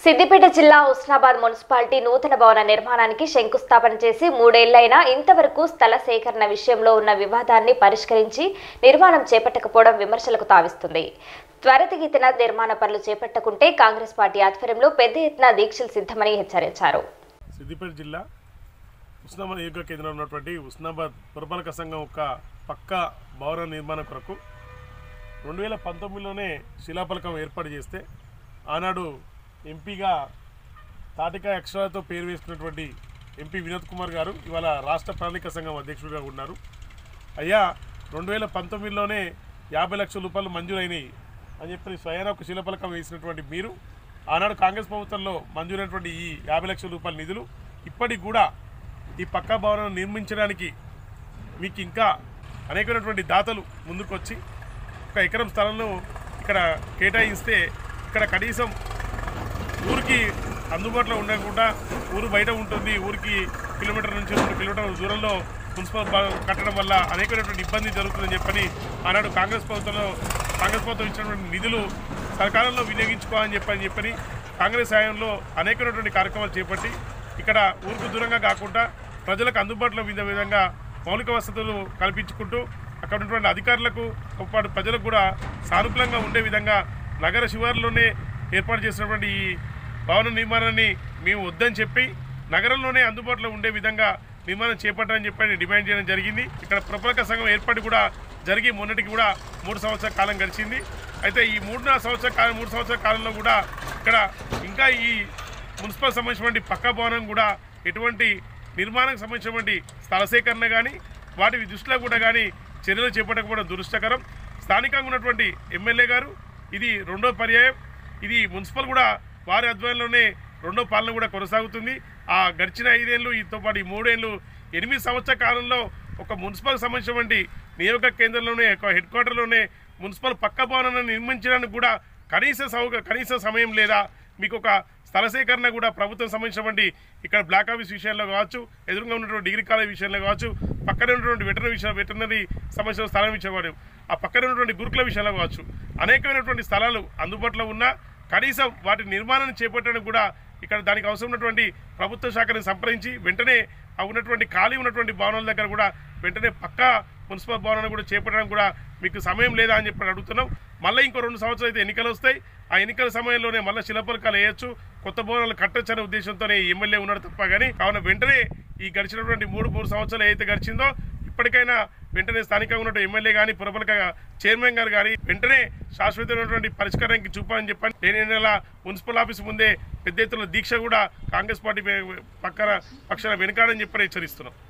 సిద్దిపేట జిల్లా హుస్నాబాద్ మున్సిపాలిటీ నూతన భవన నిర్మాణానికి శంకుస్థాపన చేసి మూడేళ్లైనా ఇంతవరకు స్థల సేకరణ విషయంలో ఉన్న వివాదాన్ని పరిష్కరించి నిర్మాణం చేపట్టకపోవడం విమర్శలకు తావిస్తుంది త్వరితగతిన నిర్మాణ పనులు చేపట్టకుంటే కాంగ్రెస్ పార్టీ ఆధ్వర్యంలో పెద్ద ఎత్తున దీక్షలు సిద్ధమని హెచ్చరించారు సిద్దిపేట జిల్లా ఉస్నాబాద్ నియోజక కేంద్రంలో ఉన్నటువంటి ఉస్నాబాద్ పురపాలక సంఘం యొక్క పక్క భవన నిర్మాణం కొరకు రెండు వేల పంతొమ్మిదిలోనే శిలాఫలకం ఏర్పాటు చేస్తే ఆనాడు ఎంపీగా తాటిక అక్షరాలతో పేరు వేసుకున్నటువంటి ఎంపీ వినోద్ కుమార్ గారు ఇవాళ రాష్ట్ర ప్రణాళిక సంఘం అధ్యక్షుడిగా ఉన్నారు అయ్యా రెండు వేల పంతొమ్మిదిలోనే యాభై లక్షల రూపాయలు మంజూరైనవి అని చెప్పి స్వయాన ఒక శిలాఫలకం వేసినటువంటి మీరు ఆనాడు కాంగ్రెస్ ప్రభుత్వంలో మంజూరైనటువంటి ఈ యాభై లక్షల రూపాయల నిధులు ఇప్పటికి కూడా ఈ పక్కా భవనం నిర్మించడానికి మీకు ఇంకా అనేకమైనటువంటి దాతలు ముందుకొచ్చి ఒక ఎకరం స్థలంలో ఇక్కడ కేటాయిస్తే ఇక్కడ కనీసం ఊరికి అందుబాటులో ఉండకుండా ఊరు బయట ఉంటుంది ఊరికి కిలోమీటర్ నుంచి రెండు కిలోమీటర్ల దూరంలో మున్సిపల్ భవనం కట్టడం వల్ల అనేకమైనటువంటి ఇబ్బంది జరుగుతుందని చెప్పని ఆనాడు కాంగ్రెస్ ప్రభుత్వంలో కాంగ్రెస్ ప్రభుత్వం ఇచ్చినటువంటి నిధులు సరకాలంలో వినియోగించుకోవాలని చెప్పని చెప్పని కాంగ్రెస్ హయాంలో అనేకమైనటువంటి కార్యక్రమాలు చేపట్టి ఇక్కడ ఊరికి దూరంగా కాకుండా ప్రజలకు అందుబాటులో వివిధ విధంగా మౌలిక వసతులు కల్పించుకుంటూ అక్కడ ఉన్నటువంటి అధికారులకు పాటు ప్రజలకు కూడా సానుకూలంగా ఉండే విధంగా నగర శివారులోనే ఏర్పాటు చేసినటువంటి ఈ భవన నిర్మాణాన్ని మేము వద్దని చెప్పి నగరంలోనే అందుబాటులో ఉండే విధంగా నిర్మాణం చేపట్టాలని చెప్పి డిమాండ్ చేయడం జరిగింది ఇక్కడ పురపాలక సంఘం ఏర్పాటు కూడా జరిగి మొన్నటికి కూడా మూడు సంవత్సరాల కాలం గడిచింది అయితే ఈ మూడున్నర సంవత్సరాల కాలం మూడు సంవత్సరాల కాలంలో కూడా ఇక్కడ ఇంకా ఈ మున్సిపల్ సంబంధించినటువంటి పక్క భవనం కూడా ఎటువంటి నిర్మాణానికి సంబంధించినటువంటి స్థల సేకరణ కానీ వాటి దృష్టిలో కూడా కానీ చర్యలు చేపట్టకపోవడం దురదృష్టకరం స్థానికంగా ఉన్నటువంటి ఎమ్మెల్యే గారు ఇది రెండో పర్యాయం ఇది మున్సిపల్ కూడా వారి ఆధ్వర్యంలోనే రెండో పాలన కూడా కొనసాగుతుంది ఆ గడిచిన ఐదేళ్ళు ఈతో పాటు ఈ మూడేళ్ళు ఎనిమిది సంవత్సరాల కాలంలో ఒక మున్సిపల్ సంబంధించినటువంటి నియోజక కేంద్రంలోనే ఒక హెడ్ క్వార్టర్లోనే మున్సిపల్ పక్క భవనాన్ని నిర్మించడానికి కూడా కనీస సౌక కనీస సమయం లేదా మీకు ఒక స్థల సేకరణ కూడా ప్రభుత్వం సంబంధించినటువంటి ఇక్కడ బ్లాక్ ఆఫీస్ విషయంలో కావచ్చు ఎదురుగా ఉన్నటువంటి డిగ్రీ కాలేజ్ విషయంలో కావచ్చు పక్కనే ఉన్నటువంటి వెటర్నరీ విషయం వెటర్నరీ సంబంధించిన స్థలం విషయం కావచ్చు ఆ పక్కనే ఉన్నటువంటి గురుకుల విషయంలో కావచ్చు అనేకమైనటువంటి స్థలాలు అందుబాటులో ఉన్నా కనీసం వాటి నిర్మాణాన్ని చేపట్టడానికి కూడా ఇక్కడ దానికి అవసరం ఉన్నటువంటి ప్రభుత్వ శాఖని సంప్రదించి వెంటనే ఆ ఉన్నటువంటి ఖాళీ ఉన్నటువంటి భవనాల దగ్గర కూడా వెంటనే పక్కా మున్సిపల్ భవనాన్ని కూడా చేపట్టడానికి కూడా మీకు సమయం లేదా అని చెప్పి అడుగుతున్నాం మళ్ళీ ఇంకో రెండు సంవత్సరాలు అయితే ఎన్నికలు వస్తాయి ఆ ఎన్నికల సమయంలోనే మళ్ళీ శిలపలకాలు వేయొచ్చు కొత్త భవనాలు కట్టొచ్చు అనే ఉద్దేశంతోనే ఈ ఎమ్మెల్యే ఉన్నాడు తప్ప కానీ కావున వెంటనే ఈ గడిచినటువంటి మూడు మూడు సంవత్సరాలు ఏదైతే గడిచిందో ఇప్పటికైనా వెంటనే స్థానికంగా ఉన్నటువంటి ఎమ్మెల్యే కానీ పురపాలక చైర్మన్ గారు కానీ వెంటనే శాశ్వతమైనటువంటి పరిష్కారానికి చూపాలని చెప్పని నేను నెల మున్సిపల్ ఆఫీస్ ముందే పెద్ద ఎత్తున దీక్ష కూడా కాంగ్రెస్ పార్టీ పక్కన పక్షాన వెనుకాడని చెప్పని హెచ్చరిస్తున్నాం